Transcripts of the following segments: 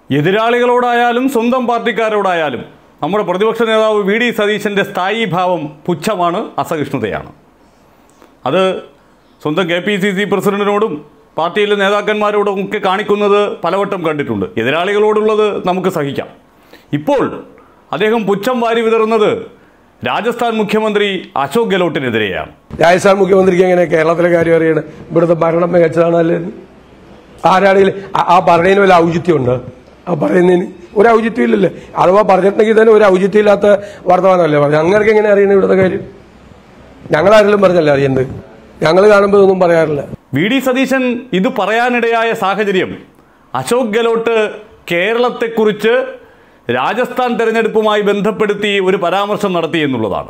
എതിരാളികളോടായാലും സ്വന്തം പാർട്ടിക്കാരോടായാലും നമ്മുടെ പ്രതിപക്ഷ നേതാവ് വി ഡി സതീശൻ്റെ സ്ഥായി ഭാവം പുച്ഛമാണ് അസഹിഷ്ണുതയാണ് അത് സ്വന്തം കെ പി സി സി പ്രസിഡന്റിനോടും പാർട്ടിയിലെ നേതാക്കന്മാരോടും ഒക്കെ കാണിക്കുന്നത് പലവട്ടം കണ്ടിട്ടുണ്ട് എതിരാളികളോടുള്ളത് നമുക്ക് സഹിക്കാം ഇപ്പോൾ അദ്ദേഹം പുച്ഛം വാരി വിതറുന്നത് രാജസ്ഥാൻ മുഖ്യമന്ത്രി അശോക് ഗെലോട്ടിനെതിരെയാണ് രാജസ്ഥാൻ മുഖ്യമന്ത്രിക്ക് എങ്ങനെ കേരളത്തിലെ കാര്യം അറിയണം ഇവിടുത്തെ ഭരണം മികച്ചതാണ് അല്ലെന്ന് ആരാണെങ്കിലും ആ- ആ പറയുന്നതിന് വല്ല ഔചിത്യമുണ്ട് ആ പറയുന്നതിന് ഒരു ഔചിത്യം ഇല്ലല്ലേ അഥവാ പറഞ്ഞിട്ടുണ്ടെങ്കിൽ തന്നെ ഒരു ഔചിത്യം ഇല്ലാത്ത വർത്തമാനമല്ലേ പറഞ്ഞു ഞങ്ങൾക്ക് എങ്ങനെ അറിയണം ഇവിടുത്തെ കാര്യം ഞങ്ങളാരെങ്കിലും പറഞ്ഞല്ലേ അറിയുന്നത് ഞങ്ങൾ കാണുമ്പോൾ ഇതൊന്നും പറയാറില്ല വി ഡി സതീശൻ ഇത് പറയാനിടയായ സാഹചര്യം അശോക് ഗെലോട്ട് കേരളത്തെക്കുറിച്ച് രാജസ്ഥാൻ തെരഞ്ഞെടുപ്പുമായി ബന്ധപ്പെടുത്തി ഒരു പരാമർശം നടത്തി എന്നുള്ളതാണ്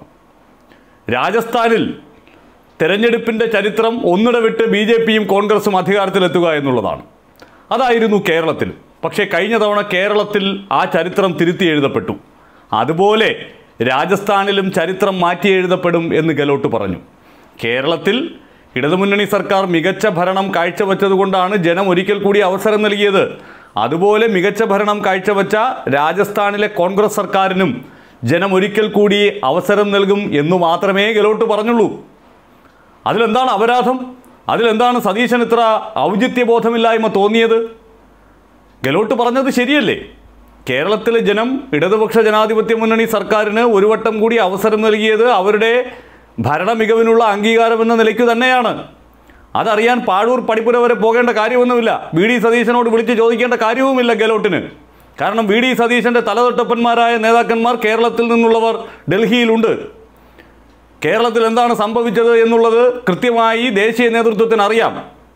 രാജസ്ഥാനിൽ തെരഞ്ഞെടുപ്പിൻ്റെ ചരിത്രം ഒന്നിടവിട്ട് ബി ജെ പിയും കോൺഗ്രസും അധികാരത്തിലെത്തുക എന്നുള്ളതാണ് അതായിരുന്നു കേരളത്തിൽ പക്ഷേ കഴിഞ്ഞ തവണ കേരളത്തിൽ ആ ചരിത്രം തിരുത്തി എഴുതപ്പെട്ടു അതുപോലെ രാജസ്ഥാനിലും ചരിത്രം മാറ്റി എഴുതപ്പെടും എന്ന് ഗെലോട്ട് പറഞ്ഞു കേരളത്തിൽ ഇടതുമുന്നണി സർക്കാർ മികച്ച ഭരണം കാഴ്ചവെച്ചതുകൊണ്ടാണ് ജനം ഒരിക്കൽ കൂടി അവസരം നൽകിയത് അതുപോലെ മികച്ച ഭരണം കാഴ്ചവെച്ച രാജസ്ഥാനിലെ കോൺഗ്രസ് സർക്കാരിനും ജനം ഒരിക്കൽ കൂടി അവസരം നൽകും എന്നു മാത്രമേ ഗെലോട്ട് പറഞ്ഞുള്ളൂ അതിലെന്താണ് അപരാധം അതിലെന്താണ് സതീശൻ ഇത്ര ഔചിത്യബോധമില്ലായ്മ തോന്നിയത് ഗെലോട്ട് പറഞ്ഞത് ശരിയല്ലേ കേരളത്തിലെ ജനം ഇടതുപക്ഷ ജനാധിപത്യ മുന്നണി സർക്കാരിന് ഒരു വട്ടം കൂടി അവസരം നൽകിയത് അവരുടെ ഭരണ മികവിനുള്ള അംഗീകാരം എന്ന നിലയ്ക്ക് തന്നെയാണ് അതറിയാൻ പാഴൂർ പടിപ്പുര വരെ പോകേണ്ട കാര്യമൊന്നുമില്ല വി ഡി സതീശനോട് വിളിച്ച് ചോദിക്കേണ്ട കാര്യവുമില്ല ഗെലോട്ടിന് കാരണം വി ഡി സതീശൻ്റെ തലതൊട്ടപ്പന്മാരായ നേതാക്കന്മാർ കേരളത്തിൽ നിന്നുള്ളവർ ഡൽഹിയിലുണ്ട് കേരളത്തിൽ എന്താണ് സംഭവിച്ചത് എന്നുള്ളത് കൃത്യമായി ദേശീയ നേതൃത്വത്തിന് അറിയാം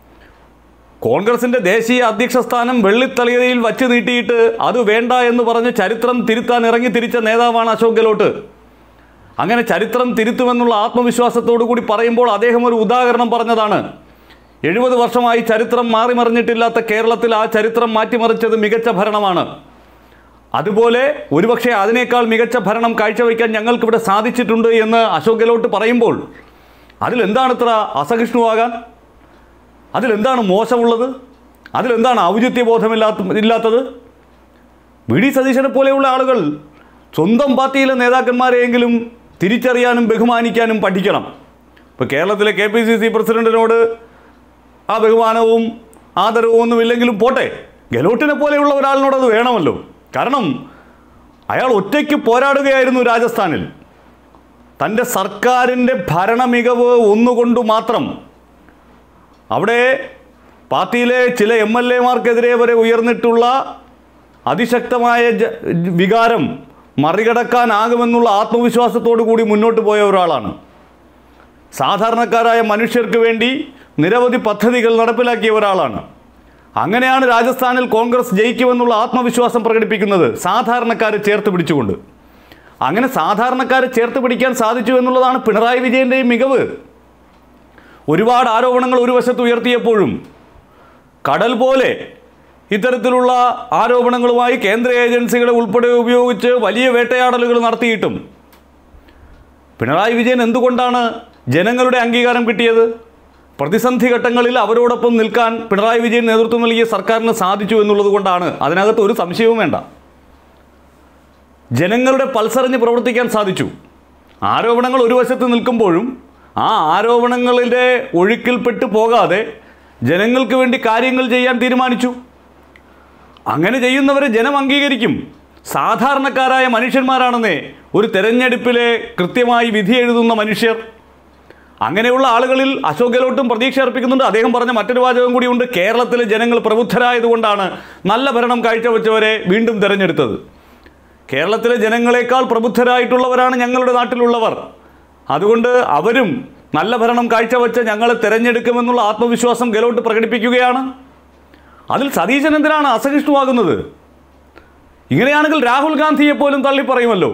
കോൺഗ്രസിന്റെ ദേശീയ അധ്യക്ഷ സ്ഥാനം വെള്ളിത്തളികയിൽ വച്ച് നീട്ടിയിട്ട് അത് വേണ്ട എന്ന് പറഞ്ഞ് ചരിത്രം തിരുത്താൻ ഇറങ്ങി തിരിച്ച നേതാവാണ് അശോക് ഗെലോട്ട് അങ്ങനെ ചരിത്രം തിരുത്തുമെന്നുള്ള ആത്മവിശ്വാസത്തോടു കൂടി പറയുമ്പോൾ അദ്ദേഹം ഒരു ഉദാഹരണം പറഞ്ഞതാണ് എഴുപത് വർഷമായി ചരിത്രം മാറി മറിഞ്ഞിട്ടില്ലാത്ത കേരളത്തിൽ ആ ചരിത്രം മാറ്റിമറിച്ചത് മികച്ച ഭരണമാണ് അതുപോലെ ഒരുപക്ഷെ അതിനേക്കാൾ മികച്ച ഭരണം കാഴ്ചവെക്കാൻ ഞങ്ങൾക്കിവിടെ സാധിച്ചിട്ടുണ്ട് എന്ന് അശോക് ഗെലോട്ട് പറയുമ്പോൾ അതിലെന്താണ് ഇത്ര അസഹിഷ്ണുവാകാൻ അതിലെന്താണ് മോശമുള്ളത് അതിലെന്താണ് ഔചിത്യബോധമില്ലാത്ത ഇല്ലാത്തത് വി ഡി സതീശനെ പോലെയുള്ള ആളുകൾ സ്വന്തം പാർട്ടിയിലെ നേതാക്കന്മാരെയെങ്കിലും തിരിച്ചറിയാനും ബഹുമാനിക്കാനും പഠിക്കണം ഇപ്പോൾ കേരളത്തിലെ കെ പി സി സി പ്രസിഡന്റിനോട് ആ ബഹുമാനവും ആദരവും ഒന്നും ഇല്ലെങ്കിലും പോട്ടെ ഗെലോട്ടിനെ പോലെയുള്ള ഒരാളിനോട് അത് വേണമല്ലോ കാരണം അയാൾ ഒറ്റയ്ക്ക് പോരാടുകയായിരുന്നു രാജസ്ഥാനിൽ തൻ്റെ സർക്കാരിൻ്റെ ഭരണ മികവ് ഒന്നുകൊണ്ട് മാത്രം അവിടെ പാർട്ടിയിലെ ചില എം എൽ എമാർക്കെതിരെ വരെ ഉയർന്നിട്ടുള്ള അതിശക്തമായ ജ- വികാരം മറികടക്കാനാകുമെന്നുള്ള ആത്മവിശ്വാസത്തോടു കൂടി മുന്നോട്ട് പോയ ഒരാളാണ് സാധാരണക്കാരായ മനുഷ്യർക്ക് വേണ്ടി നിരവധി പദ്ധതികൾ നടപ്പിലാക്കിയ ഒരാളാണ് അങ്ങനെയാണ് രാജസ്ഥാനിൽ കോൺഗ്രസ് ജയിക്കുമെന്നുള്ള ആത്മവിശ്വാസം പ്രകടിപ്പിക്കുന്നത് സാധാരണക്കാരെ ചേർത്ത് പിടിച്ചുകൊണ്ട് അങ്ങനെ സാധാരണക്കാരെ ചേർത്ത് പിടിക്കാൻ സാധിച്ചു എന്നുള്ളതാണ് പിണറായി വിജയൻ്റെയും മികവ് ഒരുപാട് ആരോപണങ്ങൾ ഒരു വശത്ത് ഉയർത്തിയപ്പോഴും കടൽ പോലെ ഇത്തരത്തിലുള്ള ആരോപണങ്ങളുമായി കേന്ദ്ര ഏജൻസികളെ ഉൾപ്പെടെ ഉപയോഗിച്ച് വലിയ വേട്ടയാടലുകൾ നടത്തിയിട്ടും പിണറായി വിജയൻ എന്തുകൊണ്ടാണ് ജനങ്ങളുടെ അംഗീകാരം കിട്ടിയത് പ്രതിസന്ധി ഘട്ടങ്ങളിൽ അവരോടൊപ്പം നിൽക്കാൻ പിണറായി വിജയൻ നേതൃത്വം നൽകിയ സർക്കാരിന് സാധിച്ചു എന്നുള്ളത് കൊണ്ടാണ് അതിനകത്ത് ഒരു സംശയവും വേണ്ട ജനങ്ങളുടെ പൾസറിഞ്ഞ് പ്രവർത്തിക്കാൻ സാധിച്ചു ആരോപണങ്ങൾ ഒരു വശത്ത് നിൽക്കുമ്പോഴും ആ ആരോപണങ്ങളുടെ ഒഴുക്കിൽപ്പെട്ട് പോകാതെ ജനങ്ങൾക്ക് വേണ്ടി കാര്യങ്ങൾ ചെയ്യാൻ തീരുമാനിച്ചു അങ്ങനെ ചെയ്യുന്നവരെ ജനം അംഗീകരിക്കും സാധാരണക്കാരായ മനുഷ്യന്മാരാണെന്നേ ഒരു തെരഞ്ഞെടുപ്പിലെ കൃത്യമായി വിധി എഴുതുന്ന മനുഷ്യർ അങ്ങനെയുള്ള ആളുകളിൽ അശോക് ഗെലോട്ടും പ്രതീക്ഷ അർപ്പിക്കുന്നുണ്ട് അദ്ദേഹം പറഞ്ഞ മറ്റൊരു വാചകം കൂടിയുണ്ട് കേരളത്തിലെ ജനങ്ങൾ പ്രബുദ്ധരായതുകൊണ്ടാണ് നല്ല ഭരണം കാഴ്ചവെച്ചവരെ വീണ്ടും തിരഞ്ഞെടുത്തത് കേരളത്തിലെ ജനങ്ങളെക്കാൾ പ്രബുദ്ധരായിട്ടുള്ളവരാണ് ഞങ്ങളുടെ നാട്ടിലുള്ളവർ അതുകൊണ്ട് അവരും നല്ല ഭരണം കാഴ്ചവെച്ച ഞങ്ങളെ തിരഞ്ഞെടുക്കുമെന്നുള്ള ആത്മവിശ്വാസം ഗെലോട്ട് പ്രകടിപ്പിക്കുകയാണ് അതിൽ സതീശൻ എന്തിനാണ് അസഹിഷ്ണുവാകുന്നത് ഇങ്ങനെയാണെങ്കിൽ രാഹുൽ ഗാന്ധിയെ പോലും തള്ളിപ്പറയുമല്ലോ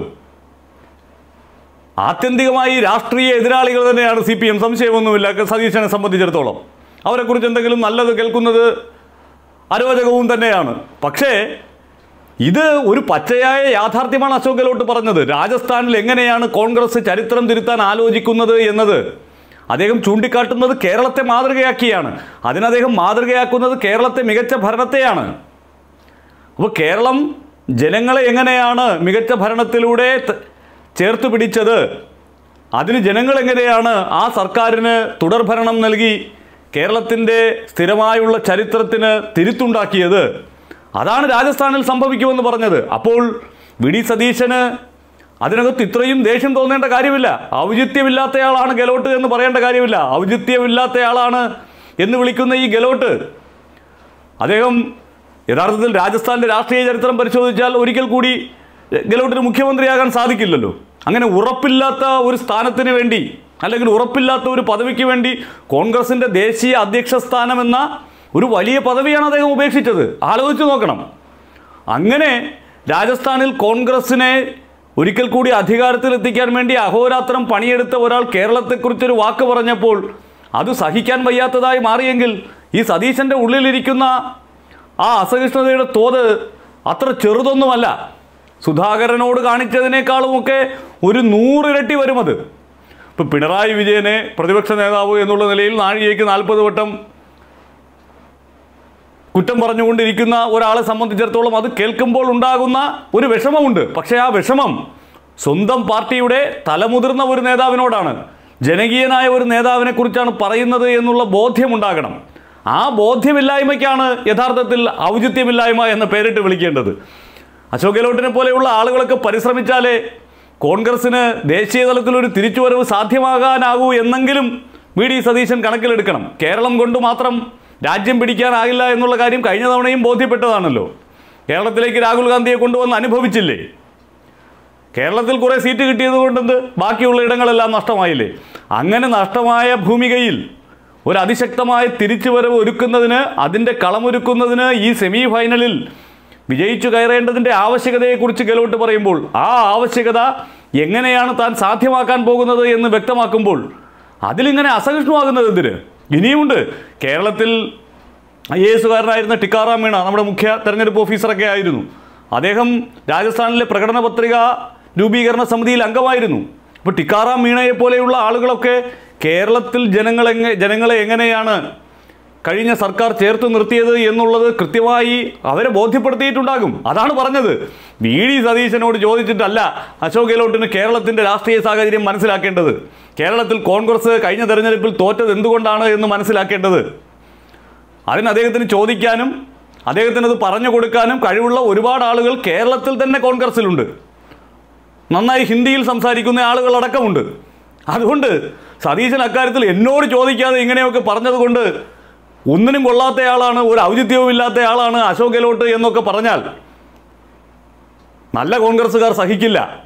ആത്യന്തികമായി രാഷ്ട്രീയ എതിരാളികൾ തന്നെയാണ് സി പി എം സംശയമൊന്നുമില്ല സതീശനെ സംബന്ധിച്ചിടത്തോളം അവരെക്കുറിച്ച് എന്തെങ്കിലും നല്ലത് കേൾക്കുന്നത് അരോചകവും തന്നെയാണ് പക്ഷേ ഇത് ഒരു പച്ചയായ യാഥാർത്ഥ്യമാണ് അശോക് ഗെലോട്ട് പറഞ്ഞത് രാജസ്ഥാനിൽ എങ്ങനെയാണ് കോൺഗ്രസ് ചരിത്രം തിരുത്താൻ ആലോചിക്കുന്നത് എന്നത് അദ്ദേഹം ചൂണ്ടിക്കാട്ടുന്നത് കേരളത്തെ മാതൃകയാക്കിയാണ് അതിന് അദ്ദേഹം മാതൃകയാക്കുന്നത് കേരളത്തെ മികച്ച ഭരണത്തെയാണ് അപ്പോൾ കേരളം ജനങ്ങളെ എങ്ങനെയാണ് മികച്ച ഭരണത്തിലൂടെ ത- ചേർത്ത് പിടിച്ചത് അതിന് ജനങ്ങൾ എങ്ങനെയാണ് ആ സർക്കാരിന് തുടർഭരണം നൽകി കേരളത്തിൻ്റെ സ്ഥിരമായുള്ള ചരിത്രത്തിന് തിരുത്തുണ്ടാക്കിയത് അതാണ് രാജസ്ഥാനിൽ സംഭവിക്കുമെന്ന് പറഞ്ഞത് അപ്പോൾ വി ഡി സതീശന് അതിനകത്ത് ഇത്രയും ദേഷ്യം തോന്നേണ്ട കാര്യമില്ല ഔചിത്യമില്ലാത്തയാളാണ് ഗെലോട്ട് എന്ന് പറയേണ്ട കാര്യമില്ല ഔചിത്യമില്ലാത്തയാളാണ് എന്ന് വിളിക്കുന്ന ഈ ഗെലോട്ട് അദ്ദേഹം യഥാർത്ഥത്തിൽ രാജസ്ഥാന്റെ രാഷ്ട്രീയ ചരിത്രം പരിശോധിച്ചാൽ ഒരിക്കൽ കൂടി ഗെലോട്ടിന് മുഖ്യമന്ത്രിയാകാൻ സാധിക്കില്ലല്ലോ അങ്ങനെ ഉറപ്പില്ലാത്ത ഒരു സ്ഥാനത്തിന് വേണ്ടി അല്ലെങ്കിൽ ഉറപ്പില്ലാത്ത ഒരു പദവിക്ക് വേണ്ടി കോൺഗ്രസിന്റെ ദേശീയ അധ്യക്ഷ സ്ഥാനം എന്ന ഒരു വലിയ പദവിയാണ് അദ്ദേഹം ഉപേക്ഷിച്ചത് ആലോചിച്ച് നോക്കണം അങ്ങനെ രാജസ്ഥാനിൽ കോൺഗ്രസിനെ ഒരിക്കൽ കൂടി അധികാരത്തിലെത്തിക്കാൻ വേണ്ടി അഹോരാത്രം പണിയെടുത്ത ഒരാൾ കേരളത്തെക്കുറിച്ചൊരു വാക്ക് പറഞ്ഞപ്പോൾ അത് സഹിക്കാൻ വയ്യാത്തതായി മാറിയെങ്കിൽ ഈ സതീശൻ്റെ ഉള്ളിലിരിക്കുന്ന ആ അസഹിഷ്ണുതയുടെ തോത് അത്ര ചെറുതൊന്നുമല്ല സുധാകരനോട് കാണിച്ചതിനേക്കാളുമൊക്കെ ഒരു നൂറിരട്ടി വരും അത് ഇപ്പം പിണറായി വിജയനെ പ്രതിപക്ഷ നേതാവ് എന്നുള്ള നിലയിൽ നാഴികയ്ക്ക് നാൽപ്പത് വട്ടം കുറ്റം പറഞ്ഞുകൊണ്ടിരിക്കുന്ന ഒരാളെ സംബന്ധിച്ചിടത്തോളം അത് കേൾക്കുമ്പോൾ ഉണ്ടാകുന്ന ഒരു വിഷമമുണ്ട് പക്ഷേ ആ വിഷമം സ്വന്തം പാർട്ടിയുടെ തലമുതിർന്ന ഒരു നേതാവിനോടാണ് ജനകീയനായ ഒരു നേതാവിനെ കുറിച്ചാണ് പറയുന്നത് എന്നുള്ള ബോധ്യമുണ്ടാകണം ആ ബോധ്യമില്ലായ്മയ്ക്കാണ് യഥാർത്ഥത്തിൽ ഔചിത്യമില്ലായ്മ എന്ന പേരിട്ട് വിളിക്കേണ്ടത് അശോക് ഗെഹ്ലോട്ടിനെ പോലെയുള്ള ആളുകളൊക്കെ പരിശ്രമിച്ചാലേ കോൺഗ്രസിന് ദേശീയ തലത്തിൽ ഒരു തിരിച്ചുവരവ് സാധ്യമാകാനാകൂ എന്നെങ്കിലും വി ഡി സതീശൻ കണക്കിലെടുക്കണം കേരളം കൊണ്ട് മാത്രം രാജ്യം പിടിക്കാനാകില്ല എന്നുള്ള കാര്യം കഴിഞ്ഞ തവണയും ബോധ്യപ്പെട്ടതാണല്ലോ കേരളത്തിലേക്ക് രാഹുൽ ഗാന്ധിയെ കൊണ്ടുവന്ന് അനുഭവിച്ചില്ലേ കേരളത്തിൽ കുറേ സീറ്റ് കിട്ടിയത് കൊണ്ടെന്ത് ബാക്കിയുള്ള ഇടങ്ങളെല്ലാം നഷ്ടമായില്ലേ അങ്ങനെ നഷ്ടമായ ഭൂമികയിൽ ഒരു അതിശക്തമായ തിരിച്ചുവരവ് ഒരുക്കുന്നതിന് അതിൻ്റെ കളമൊരുക്കുന്നതിന് ഈ സെമി ഫൈനലിൽ വിജയിച്ചു കയറേണ്ടതിൻ്റെ ആവശ്യകതയെക്കുറിച്ച് ഗെലോട്ട് പറയുമ്പോൾ ആ ആവശ്യകത എങ്ങനെയാണ് താൻ സാധ്യമാക്കാൻ പോകുന്നത് എന്ന് വ്യക്തമാക്കുമ്പോൾ അതിലിങ്ങനെ അസഹിഷ്ണുവാകുന്നത് എന്തിന് ഇനിയുമുണ്ട് കേരളത്തിൽ ഐ എ എസുകാരനായിരുന്ന ടിക്കാറാം മീണ നമ്മുടെ മുഖ്യ തെരഞ്ഞെടുപ്പ് ഓഫീസറൊക്കെ ആയിരുന്നു അദ്ദേഹം രാജസ്ഥാനിലെ പ്രകടന പത്രിക രൂപീകരണ സമിതിയിൽ അംഗമായിരുന്നു അപ്പോൾ ടിക്കാറാം മീണയെ പോലെയുള്ള ആളുകളൊക്കെ കേരളത്തിൽ ജനങ്ങളെങ്ങ ജനങ്ങളെ എങ്ങനെയാണ് കഴിഞ്ഞ സർക്കാർ ചേർത്ത് നിർത്തിയത് എന്നുള്ളത് കൃത്യമായി അവരെ ബോധ്യപ്പെടുത്തിയിട്ടുണ്ടാകും അതാണ് പറഞ്ഞത് വി ഡി സതീശനോട് ചോദിച്ചിട്ടല്ല അശോക് ഗെഹ്ലോട്ടിന് കേരളത്തിൻ്റെ രാഷ്ട്രീയ സാഹചര്യം മനസ്സിലാക്കേണ്ടത് കേരളത്തിൽ കോൺഗ്രസ് കഴിഞ്ഞ തെരഞ്ഞെടുപ്പിൽ തോറ്റത് എന്തുകൊണ്ടാണ് എന്ന് മനസ്സിലാക്കേണ്ടത് അതിന് അദ്ദേഹത്തിന് ചോദിക്കാനും അദ്ദേഹത്തിന് അത് പറഞ്ഞു കൊടുക്കാനും കഴിവുള്ള ഒരുപാട് ആളുകൾ കേരളത്തിൽ തന്നെ കോൺഗ്രസിലുണ്ട് നന്നായി ഹിന്ദിയിൽ സംസാരിക്കുന്ന ആളുകൾ അടക്കമുണ്ട് അതുകൊണ്ട് സതീശൻ അക്കാര്യത്തിൽ എന്നോട് ചോദിക്കാതെ ഇങ്ങനെയൊക്കെ പറഞ്ഞതുകൊണ്ട് ഒന്നിനും കൊള്ളാത്തയാളാണ് ഒരു ഔചിത്യവും ഇല്ലാത്ത ആളാണ് അശോക് ഗെഹ്ലോട്ട് എന്നൊക്കെ പറഞ്ഞാൽ നല്ല കോൺഗ്രസ്സുകാർ സഹിക്കില്ല